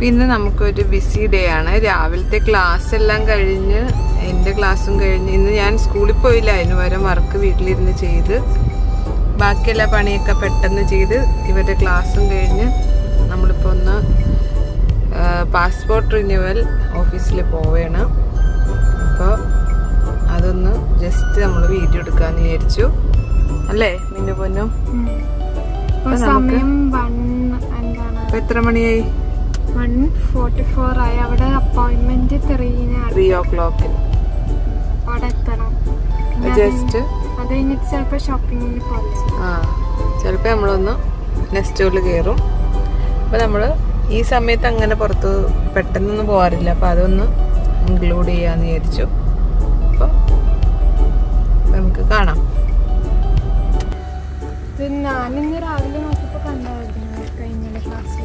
പിന്നെ നമുക്കൊരു BC day ആണ് രാവിലത്തെ ക്ലാസ് എല്ലാം കഴിഞ്ഞ് എൻ്റെ ക്ലാസ്സും കഴിഞ്ഞ് ഇന്ന് ഞാൻ സ്കൂളിൽ പോയില്ല അതിന് പകരം വർക്ക് വീട്ടിലിരുന്ന് ചെയ്ത് ബാക്കിയെല്ലാ പണിയൊക്കെ പെട്ടെന്ന് ചെയ്ത് ഇവരുടെ ക്ലാസ്സും കഴിഞ്ഞ് നമ്മളിപ്പോൾ ഒന്ന് പാസ്പോർട്ട് റിന്യൂവൽ ഓഫീസിൽ പോവുകയാണ് അപ്പോൾ അതൊന്ന് ജസ്റ്റ് നമ്മൾ വീഡിയോ എടുക്കാമെന്ന് വിചാരിച്ചു അല്ലേ മിന്നു പൊന്നും ഇപ്പൊ സമയം വൺ എന്താണ് അപ്പോൾ എത്ര മണിയായി വൺ ഫോർട്ടി ഫോർ ആയി അവിടെ അപ്പോയിന്റ്മെന്റ് ത്രീന് ത്രീ ഓ ക്ലോക്കിന് അവിടെ എത്തണം പിന്നെ അത് ജസ്റ്റ് അത് കഴിഞ്ഞിട്ട് ചിലപ്പോ ഷോപ്പിങ്ങിന് പോലെ ആ ചിലപ്പോൾ നമ്മളൊന്ന് നെസ്റ്റോയിൽ കയറും അപ്പോൾ നമ്മൾ ഈ സമയത്ത് അങ്ങനെ പുറത്ത് പെട്ടെന്നൊന്നും പോകാറില്ല അപ്പോൾ അതൊന്ന് ഇൻക്ലൂഡ് ചെയ്യാമെന്ന് വിചാരിച്ചു അപ്പോൾ നമുക്ക് കാണാം ഇത് ഞാനിന്ന് രാവിലെ നോക്കിയപ്പോ കണ്ടായിരുന്നു കഴിഞ്ഞ ക്ലാസ്സിൽ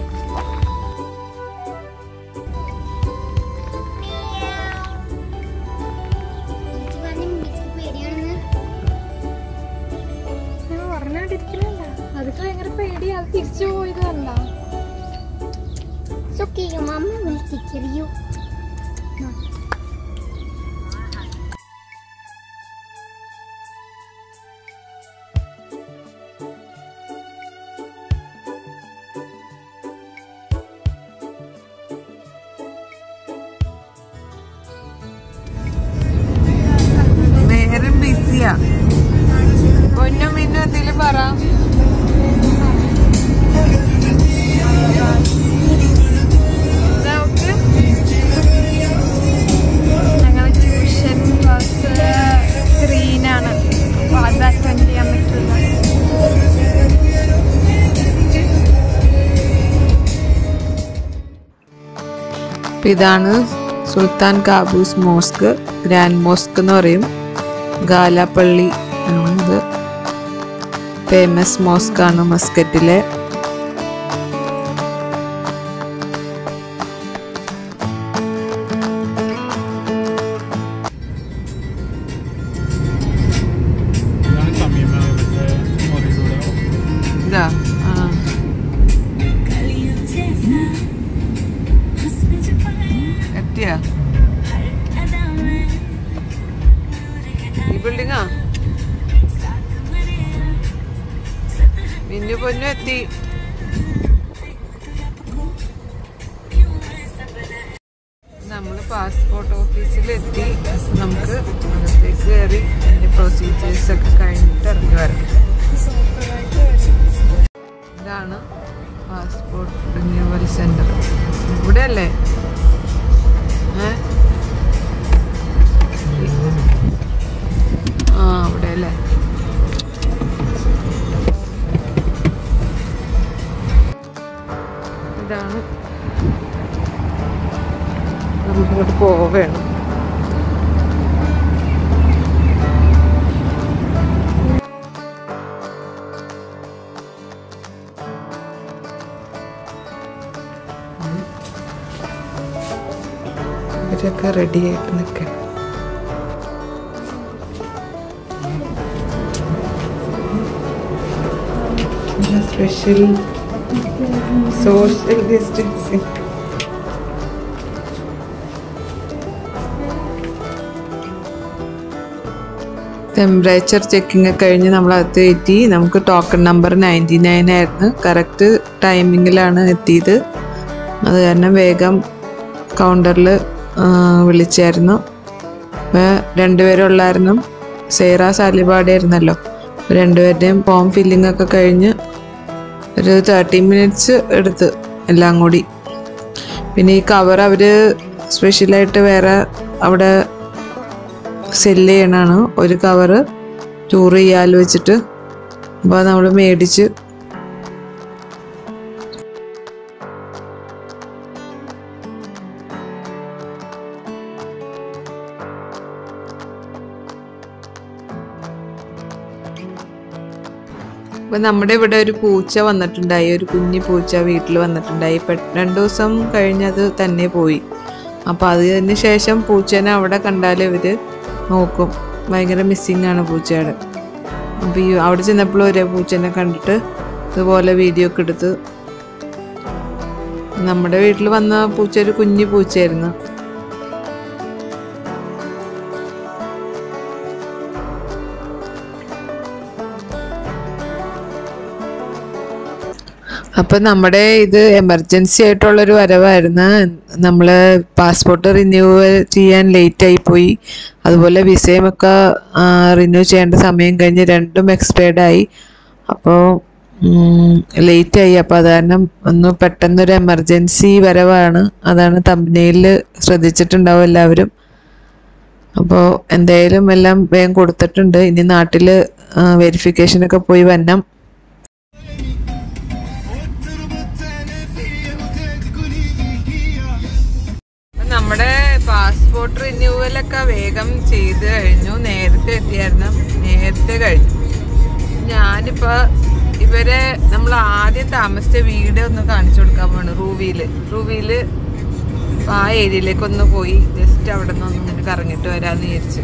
ചേച്ചി പറഞ്ഞു ബീച്ചിൽ പേടിയാണെന്ന് ഞാൻ പറഞ്ഞോണ്ടിരിക്കണല്ല അതൊക്കെ ഭയങ്കര പേടി അത് തിരിച്ചു പോയത് കണ്ട സൊക്കെ മമ്മ വിളിക്കറിയോ നേരം ബിസിയാ പൊന്നും മിന്നും എന്തെങ്കിലും പറ നമുക്ക് ഞങ്ങൾ ട്യൂഷൻ ക്ലാസ് ത്രീനാണ് അപ്പൊ അത് അറ്റൻഡ് ചെയ്യാൻ പറ്റില്ല അപ്പൊ ഇതാണ് Sultan Qaboos mosque grand mosque എന്ന് പറയും ഗാലാപ്പള്ളി ആണ് ഇത് ഫേമസ് മോസ്ക് ആണ് മസ്കറ്റിലെ ഇതാണ് സമയമായ മറ്റേ മുറിയിലൂടെ ഇതാ ആ എത്തിയാ ഈ ബിൽഡിങ്ങാ മിന്നു പൊന്നു എത്തി നമ്മൾ പാസ്പോർട്ട് ഓഫീസിൽ എത്തി നമുക്ക് അകത്തേക്ക് കയറി അതിന്റെ പ്രൊസീജിയേഴ്സ് ഒക്കെ കഴിഞ്ഞിട്ട് ഇറങ്ങി വരാം ഇതാണ് പാസ്പോർട്ട് റിന്യൂവൽ സെന്റർ ഇവിടെ അല്ലേ ഏ? ആ അവിടെ അല്ലേ ഇതാണ് നമുക്കിങ്ങോട്ട് പോവേണം ഇവരൊക്കെ റെഡി ആയിട്ട് നിൽക്കണം special social distancing temperature checking ഒക്കെ കഴിഞ്ഞ് നമ്മൾ അകത്ത് എത്തി നമുക്ക് ടോക്കൺ നമ്പർ നയൻറ്റി നയൻ ആയിരുന്നു കറക്റ്റ് ടൈമിങ്ങിലാണ് എത്തിയത് അത് കാരണം വേഗം കൗണ്ടറിൽ വിളിച്ചായിരുന്നു അപ്പോൾ രണ്ടുപേരുള്ളായിരുന്നു സേറ സാലിബാടെ ആയിരുന്നല്ലോ രണ്ടുപേരുടെയും ഫോം ഫില്ലിംഗ് ഒക്കെ കഴിഞ്ഞ് ഒരു തേർട്ടി മിനിറ്റ്സ് എടുത്ത് എല്ലാം കൂടി പിന്നെ ഈ കവർ അവർ സ്പെഷ്യലായിട്ട് വേറെ അവിടെ സെല്ല് ചെയ്യണതാണ് ഒരു കവറ് ടൂർ ചെയ്യാൽ വെച്ചിട്ട് അപ്പോൾ നമ്മൾ മേടിച്ച് അപ്പം നമ്മുടെ ഇവിടെ ഒരു പൂച്ച വന്നിട്ടുണ്ടായി ഒരു കുഞ്ഞി പൂച്ച വീട്ടിൽ വന്നിട്ടുണ്ടായി പെ രണ്ടു ദിവസം കഴിഞ്ഞത് തന്നെ പോയി അപ്പോൾ അതിന് ശേഷം പൂച്ചേനെ അവിടെ കണ്ടാൽ ഇവർ നോക്കും ഭയങ്കര മിസ്സിങ് ആണ് പൂച്ചയുടെ അപ്പോൾ ഈ അവിടെ ചെന്നപ്പോൾ ഒരേ പൂച്ചേനെ കണ്ടിട്ട് ഇതുപോലെ വീഡിയോ ഒക്കെ എടുത്ത് നമ്മുടെ വീട്ടിൽ വന്ന പൂച്ച ഒരു കുഞ്ഞു പൂച്ചയായിരുന്നു അപ്പം നമ്മുടെ ഇത് എമർജൻസി ആയിട്ടുള്ളൊരു വരവായിരുന്നു നമ്മൾ പാസ്പോർട്ട് റിന്യൂവൽ ചെയ്യാൻ ലേറ്റ് ആയി പോയി അതുപോലെ വിസയുമൊക്കെ റിന്യൂ ചെയ്യേണ്ട സമയം കഴിഞ്ഞ് രണ്ടും എക്സ്പയർഡ് ആയി അപ്പോൾ ലേറ്റ് ആയി അപ്പോൾ അത് കാരണം ഒന്ന് പെട്ടെന്നൊരു എമർജൻസി വരവാണ് അതാണ് തമ്പനയിൽ ശ്രദ്ധിച്ചിട്ടുണ്ടാവും എല്ലാവരും അപ്പോൾ എന്തായാലും എല്ലാം വേഗം കൊടുത്തിട്ടുണ്ട് ഇനി നാട്ടിൽ വെരിഫിക്കേഷനൊക്കെ പോയി വരണം നമ്മുടെ പാസ്പോർട്ട് റിന്യൂവലൊക്കെ വേഗം ചെയ്ത് കഴിഞ്ഞു നേരത്തെ എത്തിയായിരുന്നു നേരത്തെ കഴിഞ്ഞു ഞാനിപ്പോ ഇവരെ നമ്മൾ ആദ്യം താമസിച്ച വീട് ഒന്ന് കാണിച്ചു കൊടുക്കാൻ പോണു റൂവിയില് റൂവിയില് ആ ഏരിയയിലേക്ക് ഒന്ന് പോയി ജസ്റ്റ് അവിടെ നിന്ന് ഒന്ന് ഇങ്ങനെ കറങ്ങിട്ട് വരാന്ന് വിചാരിച്ചു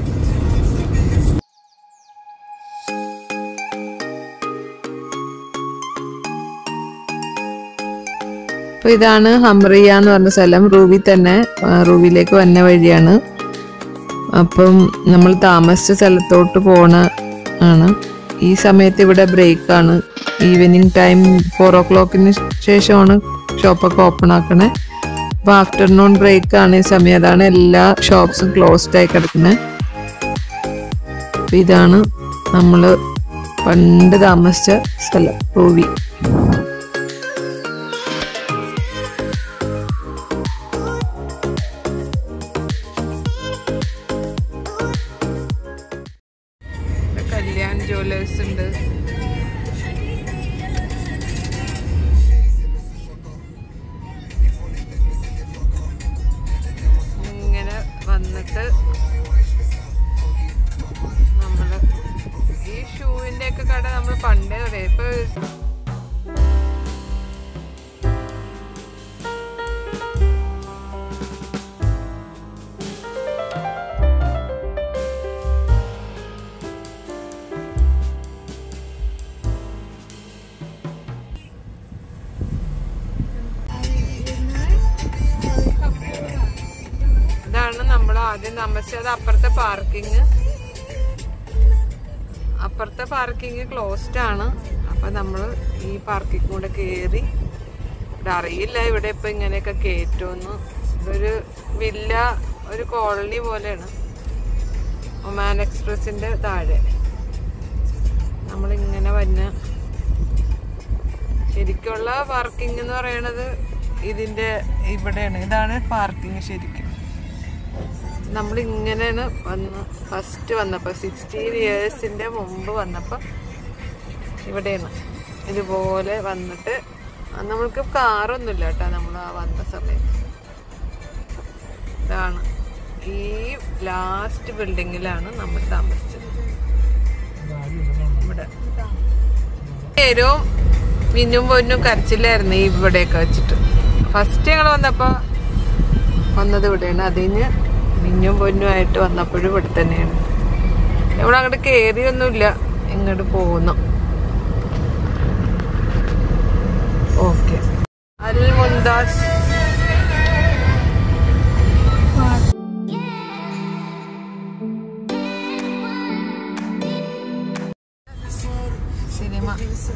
അപ്പൊ ഇതാണ് ഹംറിയ എന്ന് പറഞ്ഞ സ്ഥലം റൂവി തന്നെ ആ, റൂവിയിലേക്ക് വന്ന വഴിയാണ് അപ്പം നമ്മൾ താമസിച്ച സ്ഥലത്തോട്ട് പോണ ആണ് ഈ സമയത്ത് ഇവിടെ ബ്രേക്ക് ആണ് ഈവനിങ് ടൈം ഫോർ ഓ ക്ലോക്കിന് ശേഷമാണ് ഷോപ്പൊക്കെ ഓപ്പൺ ആക്കണേ അപ്പോൾ ആഫ്റ്റർനൂൺ ബ്രേക്ക് ആണ് ഈ സമയം അതാണ് എല്ലാ ഷോപ്സും ക്ലോസ്ഡ് ആയി കിടക്കുന്നത് അപ്പോൾ ഇതാണ് നമ്മൾ പണ്ട് താമസിച്ച സ്ഥലം റൂവി ഇവിടെ കല്യാൺ ജ്വല്ലേഴ്സ് ഉണ്ട് ഇങ്ങനെ വന്നിട്ട് നമ്മള് ഈ ഷൂവിന്റെ ഒക്കെ കട നമ്മൾ പണ്ടേ തുടങ്ങി ഇപ്പൊ ഇതാണ് നമ്മൾ ആദ്യം താമസിച്ചത് അപ്പുറത്തെ പാർക്കിങ് അപ്പുറത്തെ പാർക്കിങ് ക്ലോസ്ഡ് ആണ് അപ്പൊ നമ്മൾ ഈ പാർക്കിംഗ് കൂടെ കയറി ഇവിടെ അറിയില്ല ഇവിടെ ഇപ്പൊ ഇങ്ങനെയൊക്കെ കയറ്റുമെന്ന് ഇതൊരു വില്ല ഒരു കോളനി പോലെയാണ് ഒമാൻ എക്സ്പ്രസിന്റെ താഴെ നമ്മളിങ്ങനെ വന്ന് ശരിക്കുള്ള പാർക്കിംഗ് എന്ന് പറയണത് ഇതിന്റെ ഇവിടെയാണ് ഇതാണ് പാർക്കിംഗ് ശരിക്കും നമ്മൾ ഇങ്ങനെയാണ് വന്ന് ഫസ്റ്റ് വന്നപ്പോൾ സിക്സ്റ്റീൻ ഇയേഴ്സിൻ്റെ മുമ്പ് വന്നപ്പോൾ ഇവിടെയാണ് ഇതുപോലെ വന്നിട്ട് അന്ന് നമ്മൾക്ക് കാറൊന്നുമില്ല കേട്ടോ നമ്മൾ ആ വന്ന സമയത്ത് ഇതാണ് ഈ ലാസ്റ്റ് ബിൽഡിങ്ങിലാണ് നമ്മൾ താമസിച്ചത് ഇവിടെ പേരും മിന്നും പൊന്നും കരച്ചില്ലായിരുന്നു ഈ ഇവിടെയൊക്കെ വെച്ചിട്ട് ഫസ്റ്റ് ഞങ്ങൾ വന്നപ്പോൾ വന്നത് ഇവിടെയാണ് അതിന് മിന്നും പൊന്നുമായിട്ട് വന്നപ്പോഴും ഇവിടെ തന്നെയാണ് ഇവിടെ അങ്ങോട്ട് കയറിയൊന്നുമില്ല ഇങ്ങോട്ട് പോകുന്നു ഓക്കെ അൽ മുന്താസ് സിനിമ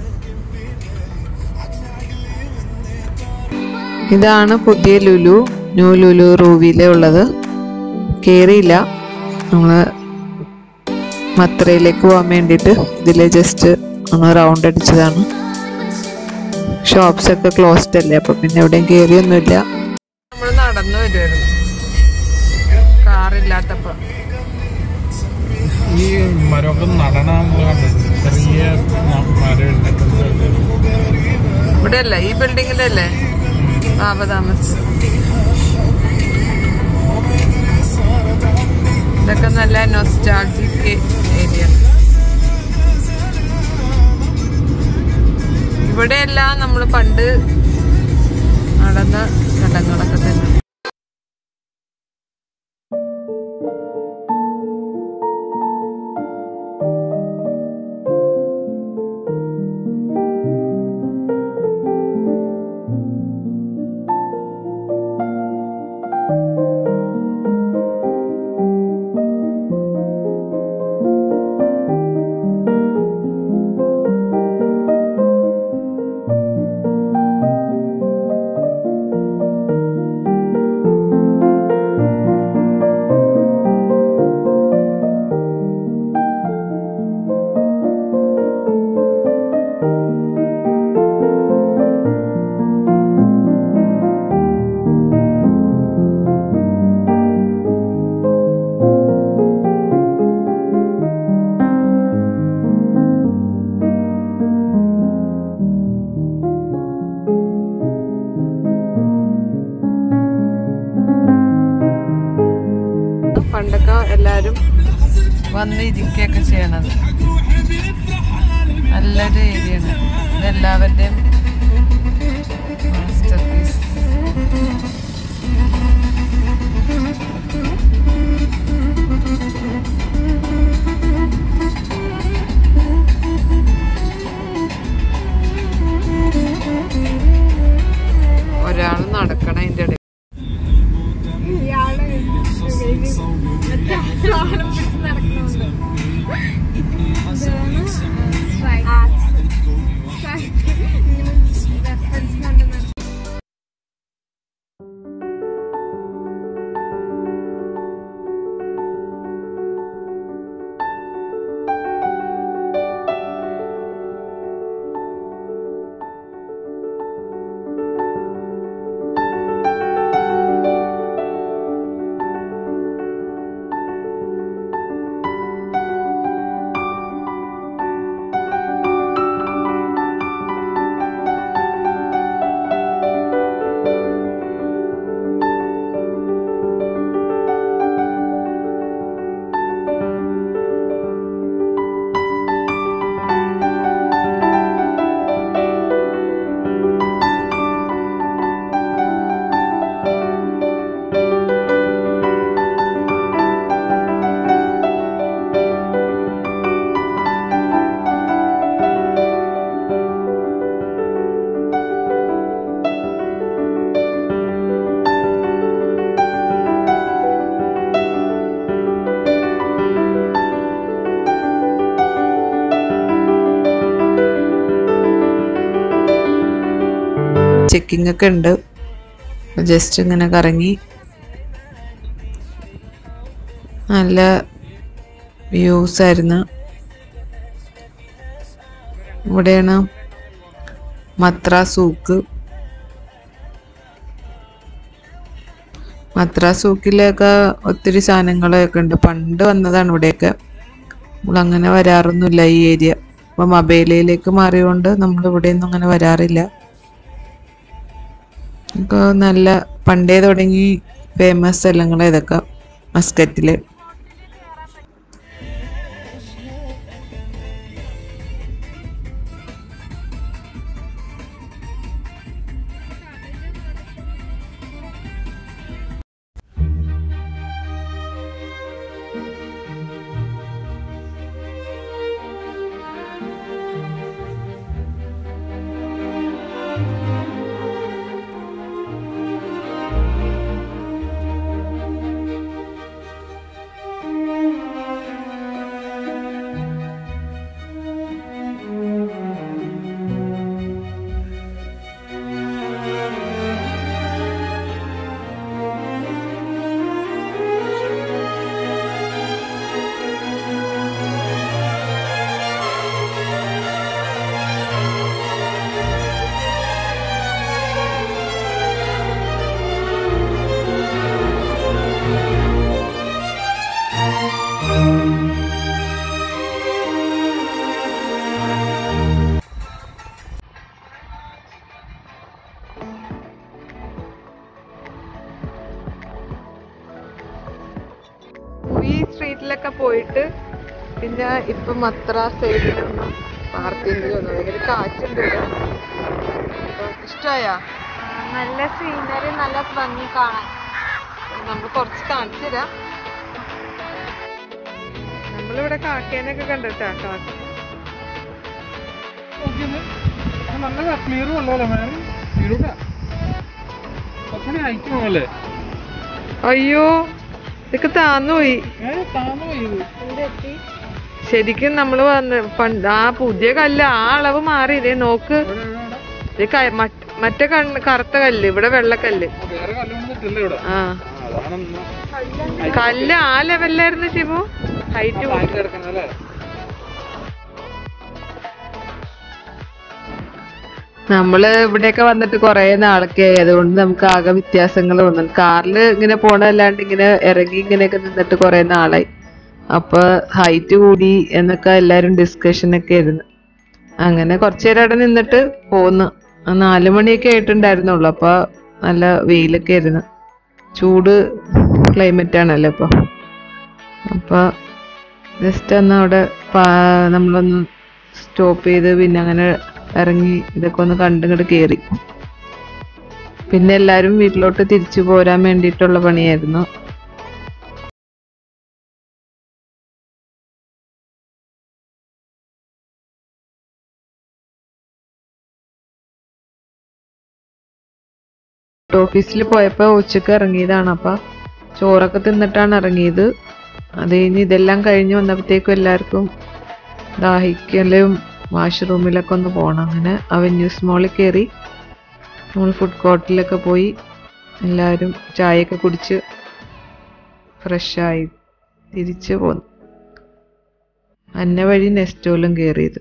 ഇതാണ് പുതിയ ലുലു ന്യൂ ലുലു റൂവിയിലെ ഉള്ളത് കയറിയില്ല നമ്മള് മത്രയിലേക്ക് പോകാൻ വേണ്ടിയിട്ട് ഇതിൽ ജസ്റ്റ് ഒന്ന് റൗണ്ട് അടിച്ചതാണ് ഷോപ്സ് ഒക്കെ ക്ലോസ്ഡ് അല്ലേ അപ്പൊ പിന്നെ എവിടെയും കയറിയൊന്നുമില്ല നമ്മൾ നടന്നു വരുമായിരുന്നു കാറില്ലാത്തപ്പോ ഈ മരമൊക്കെ നടണ നമ്മൾ കണ്ടത് ചെറിയ ന- മരം ഉണ്ട് ഇവിടെ അല്ല ഈ ബിൽഡിങ്ങിലല്ലേ ബാബ താമസം ഇതൊക്കെ നല്ല നൊസ്റ്റാൾജിക് ഏരിയ ഇവിടെയെല്ലാം നമ്മൾ പണ്ട് നടന്ന സ്ഥലങ്ങളൊക്കെ തന്നെ പണ്ടൊക്കെ എല്ലാരും വന്ന് ഇരിക്കുകയൊക്കെ ചെയ്യണത് നല്ലൊരു ഏരിയയാണ് ഇതെല്ലാവരുടെയും മാസ്റ്റർ പീസ് ഒരാൾ നടക്കണം അതിൻ്റെ ഇടയിൽ ഇയാള് വെയില് മറ്റേ സാധനം പിടിച്ച് നടക്കുന്നുണ്ട് ഇതാണ് strike. Strike. ഇങ്ങനെ reference കണ്ട് നടക്കും. ചെക്കിംഗ് ഒക്കെ ഉണ്ട് ജസ്റ്റ് ഇങ്ങനെ കറങ്ങി നല്ല വ്യൂസ് ആയിരുന്നു ഇവിടെയാണ് മത്ര സൂക്ക് മത്ര സൂക്കിലൊക്കെ ഒത്തിരി സാധനങ്ങളൊക്കെ ഉണ്ട് പണ്ട് വന്നതാണ് ഇവിടെയൊക്കെ നമ്മളങ്ങനെ വരാറൊന്നുമില്ല ഈ ഏരിയ അപ്പൊ മൊബൈലിലേക്ക് മാറിയോണ്ട് നമ്മൾ ഇവിടെയൊന്നും അങ്ങനെ വരാറില്ല ഒക്കെ നല്ല പണ്ടേ തുടങ്ങി ഫേമസ് സ്ഥലങ്ങൾ ഇതൊക്കെ മസ്കറ്റില് ഈ സ്ട്രീറ്റിലൊക്കെ പോയിട്ട് പിന്നെ ഇപ്പൊ മത്ര സൈഡിൽ പാർക്കിങ്ങിൽ വന്നു ഭയങ്കര കാറ്റുണ്ട് ഇവിടെ ഇഷ്ടമായ ആ, നല്ല സീനറി നല്ല ഭംഗി കാണാൻ നമ്മൾ കുറച്ച് കാണിച്ചു തരാം നമ്മളിവിടെ കാക്കേനൊക്കെ കണ്ടിട്ടാ കാക്ക നല്ല ക്ലിയർ ഉള്ളതല്ലേ മാം വീടൂട്ടാ കുറച്ചുകൂടി ഹൈറ്റ് പോകല്ലേ അയ്യോ ഇതൊക്കെ താന്നുപോയി ഏ താന്നു പോയി ഇത് എന്തെത്തി ശരിക്കും നമ്മൾ വന്ന് പണ്ട് ആ പുതിയ കല്ല് ആ അളവ് മാറി ഇതേ നോക്ക് ഇവിടെ, ഇവിടെ, ഇവിടെ. ഇത് ക- മറ്റ്- മറ്റേ കണ്ണ് കറുത്ത കല്ല് ഇവിടെ വെള്ളക്കല്ല് ആ, വേറെ കല്ലുകൊണ്ടിട്ടില്ല ഇവിടെ ആ ആ, അതാണ് ഇന്ന് കല്ല് ആ ലെവലിലായിരുന്നു ശിവു ഹൈറ്റ് താഴ്ത്തി കിടക്കുന്നത് അല്ലേ നമ്മള് ഇവിടെയൊക്കെ വന്നിട്ട് കുറെ നാളൊക്കെ ആയി അതുകൊണ്ട് നമുക്ക് ആകെ വ്യത്യാസങ്ങൾ തോന്നുന്നു കാറിൽ ഇങ്ങനെ പോണല്ലാണ്ട് ഇങ്ങനെ ഇറങ്ങി ഇങ്ങനെയൊക്കെ നിന്നിട്ട് കുറെ നാളായി അപ്പൊ ഹൈറ്റ് കൂടി എന്നൊക്കെ എല്ലാരും ഡിസ്കഷൻ ഒക്കെ ആയിരുന്നു അങ്ങനെ കുറച്ചു നേരം അവിടെ നിന്നിട്ട് പോന്ന് ആ നാല് മണിയൊക്കെ ആയിട്ടുണ്ടായിരുന്നുള്ളു അപ്പൊ നല്ല വെയിലൊക്കെ ആയിരുന്നു ചൂട് ക്ലൈമറ്റ് ആണല്ലോ ഇപ്പൊ അപ്പോൾ ജസ്റ്റ് ഒന്ന് അവിടെ പാ- നമ്മളൊന്ന് സ്റ്റോപ്പ് ചെയ്ത് പിന്നെ അങ്ങനെ ഇറങ്ങി ഇതൊക്കെ ഒന്ന് കണ്ടിങ്ങോട്ട് കയറി പിന്നെ എല്ലാവരും വീട്ടിലോട്ട് തിരിച്ചു പോരാൻ വേണ്ടിയിട്ടുള്ള പണിയായിരുന്നു ഓഫീസിൽ പോയപ്പോൾ ഉച്ചക്ക് ഇറങ്ങിയതാണ് അപ്പം ചോറൊക്കെ തിന്നിട്ടാണ് ഇറങ്ങിയത് അത് കഴിഞ്ഞ് ഇതെല്ലാം കഴിഞ്ഞ് വന്നപ്പോഴത്തേക്കും എല്ലാവർക്കും ദാഹിക്കലും വാഷ്റൂമിലൊക്കെ ഒന്ന് പോകണം അങ്ങനെ അവന്യൂസ് മോളിൽ കയറി നമ്മൾ ഫുഡ് കോർട്ടിലൊക്കെ പോയി എല്ലാവരും ചായയൊക്കെ കുടിച്ച് ഫ്രഷായി തിരിച്ച് പോന്നു അന്ന വഴി നെസ്റ്റോലും കയറിയത്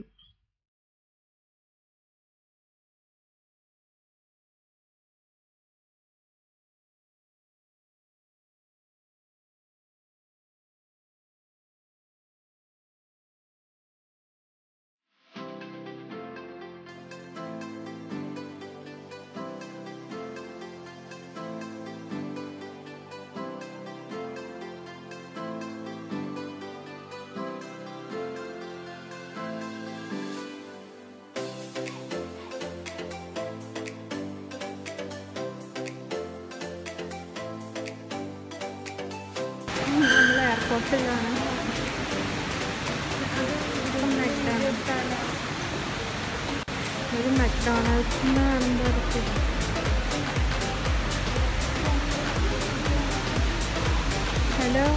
നമ്മൾ എയർപോർട്ടിലാണ് ഒരു മെക്ഡോണൾഡ്സിന്ന് കാണുമ്പോൾ ഹലോ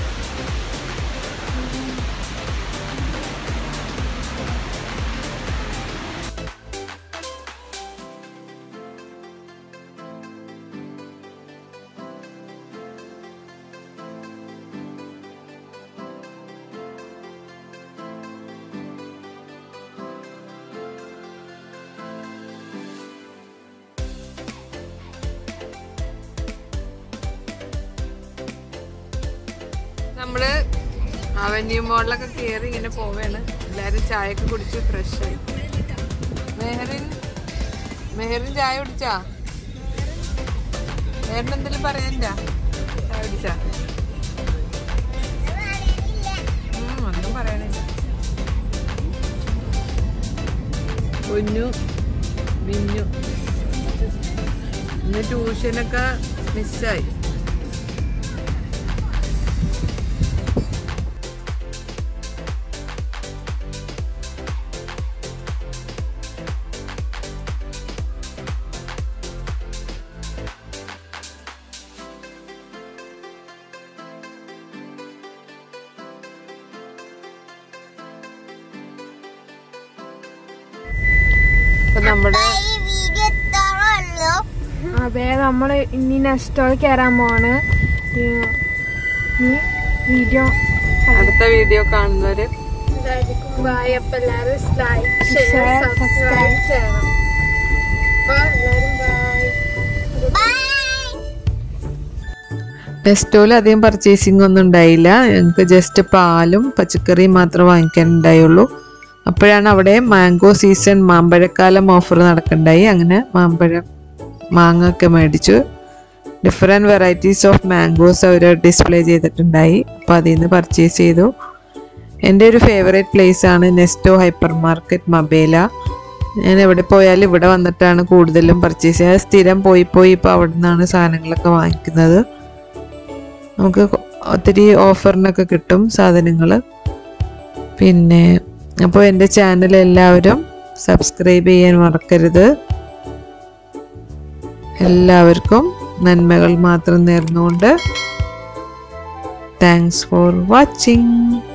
നമ്മള് അവന്യൂ മോളിലൊക്കെ കയറി ഇങ്ങനെ പോവാണ് എല്ലാരും ചായയൊക്കെ കുടിച്ച് ഫ്രഷ് ആയി മെഹറിൻ മെഹറിൻ ചായ കുടിച്ചാ മെഹറിൻ എന്തെങ്കിലും പറയാനില്ല ചായ കുടിച്ചാ ഉം, ഒന്നും പറയണില്ല കുഞ്ഞു മിന്നു ഇന്ന് ട്യൂഷനൊക്കെ മിസ്സായി അപ്പൊ നമ്മുടെ ഈ വീഡിയോ ഇത്രേ ഉള്ളൂ അതെ നമ്മൾ ഇനി നെക്സ്റ്റ് കയറാൻ പോവാണ് ഈ വീഡിയോ അടുത്ത വീഡിയോ കാണുന്നവര് ബൈ അപ്പൊ എല്ലാവരും ലൈക്ക് ഷെയർ സബ്സ്ക്രൈബ് ചെയ്യണം അപ്പൊ എല്ലാവരും ബൈ ബൈ നെസ്റ്റോയിൽ അധികം പർച്ചേസിംഗ് ഒന്നും ഉണ്ടായില്ല ഞങ്ങൾക്ക് ജസ്റ്റ് പാലും പച്ചക്കറിയും മാത്രം വാങ്ങിക്കാൻ ഉണ്ടായുള്ളൂ അപ്പോഴാണ് അവിടെ മാംഗോ സീസൺ മാമ്പഴക്കാലം ഓഫർ നടക്കണ്ടായി അങ്ങനെ മാമ്പഴം മാങ്ങ ഒക്കെ മേടിച്ചു ഡിഫറെൻറ്റ് വെറൈറ്റീസ് ഓഫ് മാംഗോസ് അവർ ഡിസ്പ്ലേ ചെയ്തിട്ടുണ്ടായി അപ്പോൾ അതിൽ നിന്ന് പർച്ചേസ് ചെയ്തു എൻ്റെ ഒരു ഫേവറേറ്റ് പ്ലേസ് ആണ് നെസ്റ്റോ ഹൈപ്പർ മാർക്കറ്റ് മബേല ഞാൻ എവിടെ പോയാലും ഇവിടെ വന്നിട്ടാണ് കൂടുതലും പർച്ചേസ് ചെയ്യുക സ്ഥിരം പോയി പോയി ഇപ്പോൾ അവിടെ നിന്നാണ് സാധനങ്ങളൊക്കെ വാങ്ങിക്കുന്നത് നമുക്ക് ഒത്തിരി ഓഫറിനൊക്കെ കിട്ടും സാധനങ്ങൾ പിന്നെ അപ്പോൾ എൻ്റെ ചാനൽ എല്ലാവരും സബ്സ്ക്രൈബ് ചെയ്യാൻ മറക്കരുത് എല്ലാവർക്കും നന്മകൾ മാത്രം നേർന്നുകൊണ്ട് താങ്ക്സ് ഫോർ വാച്ചിങ്